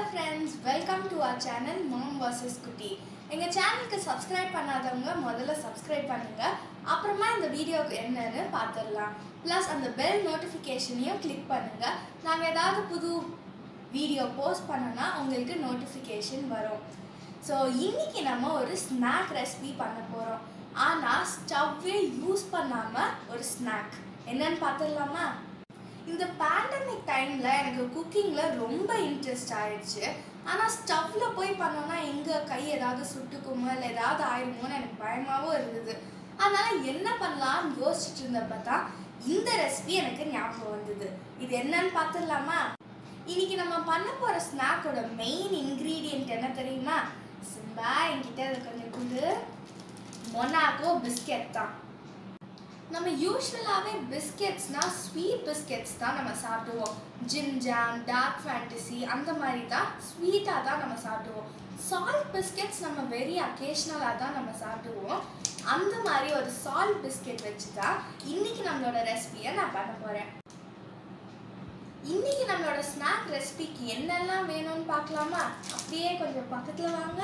friends welcome to our channel mom vs Kutty எங்கள் சேனலுக்கு subscribe பண்ணாதவங்க முதல்ல சப்ஸ்கிரைப் பண்ணுங்க அப்புறமா இந்த வீடியோக்கு என்னன்னு பார்த்துடலாம் ப்ளஸ் அந்த பெல் நோட்டிஃபிகேஷனையும் கிளிக் பண்ணுங்க நாங்கள் ஏதாவது புது வீடியோ போஸ்ட் பண்ணோன்னா உங்களுக்கு நோட்டிஃபிகேஷன் வரும் ஸோ இன்னைக்கு நம்ம ஒரு ஸ்நாக் ரெசிபி பண்ண போகிறோம் ஆனால் ஸ்டவ்வே யூஸ் பண்ணாமல் ஒரு ஸ்நாக் என்னன்னு பார்த்துடலாமா இந்த பேண்டமிக் டைமில் எனக்கு குக்கிங்கில் ரொம்ப இன்ட்ரெஸ்ட் ஆயிடுச்சு ஆனால் ஸ்டவ்வில் போய் பண்ணோன்னா எங்கே கை ஏதாவது சுட்டுக்குமோ இல்லை ஏதாவது ஆயிடுமோன்னு எனக்கு பயமாகவும் இருந்தது அதனால் என்ன பண்ணலாம்னு யோசிச்சுட்டு இருந்தப்ப தான் இந்த ரெசிபி எனக்கு ஞாபகம் வந்தது இது என்னன்னு பார்த்துடலாமா இன்னைக்கு நம்ம பண்ண போகிற ஸ்நாக்கோட மெயின் இன்க்ரீடியன்ட் என்ன தெரியுமா சிம்பா என்கிட்ட அது கொஞ்சம் குடு மொனாக்கோ பிஸ்கெட் தான் நம்ம யூஸ்வலாகவே பிஸ்கெட்ஸ்னால் ஸ்வீட் பிஸ்கெட்ஸ் தான் நம்ம சாப்பிடுவோம் ஜிம் ஜாம் டார்க் ஃபேண்டசி அந்த மாதிரி தான் ஸ்வீட்டாக தான் நம்ம சாப்பிடுவோம் சால்ட் பிஸ்கெட்ஸ் நம்ம வெரி அக்கேஷ்னலாக தான் நம்ம சாப்பிடுவோம் அந்த மாதிரி ஒரு சால்ட் பிஸ்கெட் வச்சு தான் இன்னைக்கு நம்மளோட ரெசிபியை நான் பண்ண போகிறேன் இன்னைக்கு நம்மளோட ஸ்நாக் ரெசிபிக்கு என்னெல்லாம் வேணும்னு பார்க்கலாமா அப்படியே கொஞ்சம் பக்கத்தில் வாங்க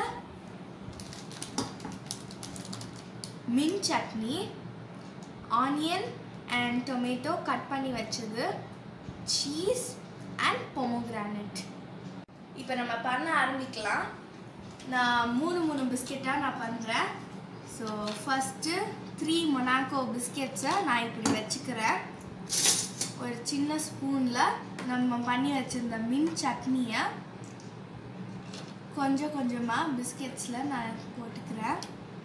mint chutney onion and tomato cut பண்ணி வச்சது சீஸ் அண்ட் பொமோகிரானட் இப்போ நம்ம பண்ண ஆரம்பிக்கலாம் நான் மூணு மூணு பிஸ்கெட்டாக நான் பண்ணுறேன் ஸோ ஃபஸ்ட்டு த்ரீ மொனாக்கோ பிஸ்கெட்ஸை நான் இப்படி வச்சுக்கிறேன் ஒரு சின்ன ஸ்பூனில் நம்ம பண்ணி வச்சுருந்த மின் சட்னியை கொஞ்சம் கொஞ்சமாக பிஸ்கெட்ஸில் நான் போட்டுக்கிறேன்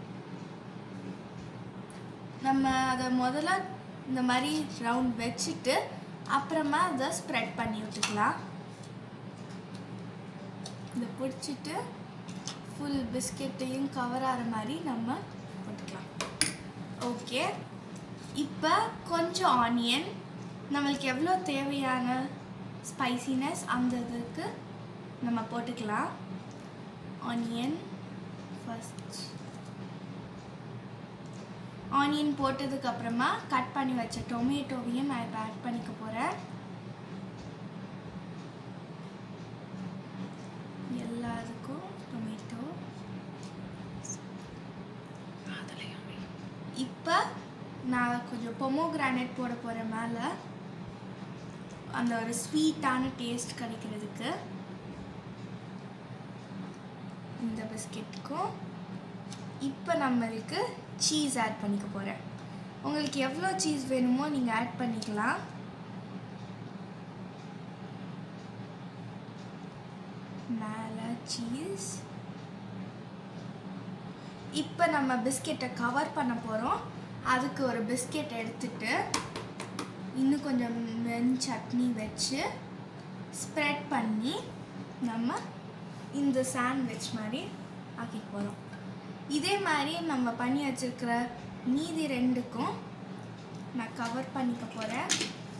நம்ம அதை முதல்ல இந்த மாதிரி ரவுண்ட் வச்சுட்டு அப்புறமா அதை ஸ்ப்ரெட் பண்ணி விட்டுக்கலாம் இதை பிடிச்சிட்டு ஃபுல் பிஸ்கெட்டையும் கவர் ஆகிற மாதிரி நம்ம போட்டுக்கலாம் ஓகே இப்போ கொஞ்சம் ஆனியன் நம்மளுக்கு எவ்வளோ தேவையான ஸ்பைசினஸ் அந்த இதுக்கு நம்ம போட்டுக்கலாம் ஆனியன் ஃபஸ்ட் ஆனியன் போட்டதுக்கு அப்புறமா கட் பண்ணி வச்ச டொமேட்டோவையும் நான் இப்போ ஆட் பண்ணிக்க போகிறேன் எல்லாத்துக்கும் டொமேட்டோ இப்போ நான் கொஞ்சம் பொமோகிரானேட் போட போகிறேன் மேலே அந்த ஒரு ஸ்வீட்டான டேஸ்ட் கிடைக்கிறதுக்கு இந்த பிஸ்கெட்டுக்கும் இப்போ நம்மளுக்கு சீஸ் ஆட் பண்ணிக்க போகிறேன் உங்களுக்கு எவ்வளோ சீஸ் வேணுமோ நீங்கள் ஆட் பண்ணிக்கலாம் மேலே சீஸ் இப்போ நம்ம பிஸ்கெட்டை கவர் பண்ண போகிறோம் அதுக்கு ஒரு பிஸ்கெட் எடுத்துட்டு இன்னும் கொஞ்சம் மென் சட்னி வச்சு ஸ்ப்ரெட் பண்ணி நம்ம இந்த சாண்ட்விச் மாதிரி ஆக்கிக்க போகிறோம் இதே மாதிரி நம்ம பண்ணி வச்சிருக்கிற மீதி ரெண்டுக்கும் நான் கவர் பண்ணிக்க போகிறேன்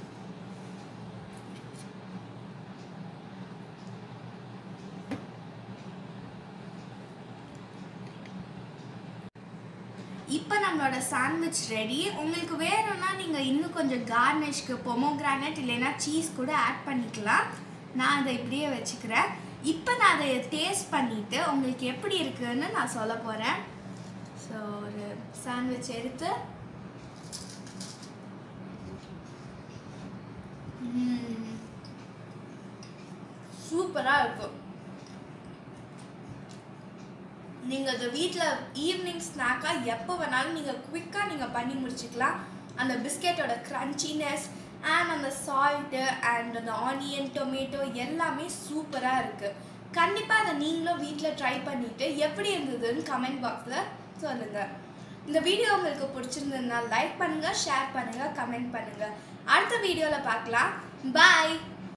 இப்போ நம்மளோட சாண்ட்விச் ரெடி உங்களுக்கு வேணும்னா நீங்கள் இன்னும் கொஞ்சம் கார்னிஷ்க்கு பொமோகிரானட் இல்லைன்னா சீஸ் கூட ஆட் பண்ணிக்கலாம் நான் அதை இப்படியே வச்சுக்கிறேன் இப்போ நான் அதை டேஸ்ட் பண்ணிவிட்டு உங்களுக்கு எப்படி இருக்குன்னு நான் சொல்ல போகிறேன் ஸோ ஒரு சாண்ட்விச் எடுத்து சூப்பராக இருக்கும் நீங்கள் அதை வீட்டில் ஈவினிங் ஸ்நாக்காக எப்போ வேணாலும் நீங்கள் குவிக்காக நீங்கள் பண்ணி முடிச்சுக்கலாம் அந்த பிஸ்கெட்டோட க்ரன்ச்சினஸ் அண்ட் அந்த சால்ட்டு அண்ட் அந்த ஆனியன் டொமேட்டோ எல்லாமே சூப்பராக இருக்குது கண்டிப்பாக அதை நீங்களும் வீட்டில் ட்ரை பண்ணிவிட்டு எப்படி இருந்ததுன்னு கமெண்ட் பாக்ஸில் சொல்லுங்கள் இந்த வீடியோ உங்களுக்கு பிடிச்சிருந்ததுன்னா லைக் பண்ணுங்கள் ஷேர் பண்ணுங்கள் கமெண்ட் பண்ணுங்கள் அடுத்த வீடியோவில் பார்க்கலாம் பாய்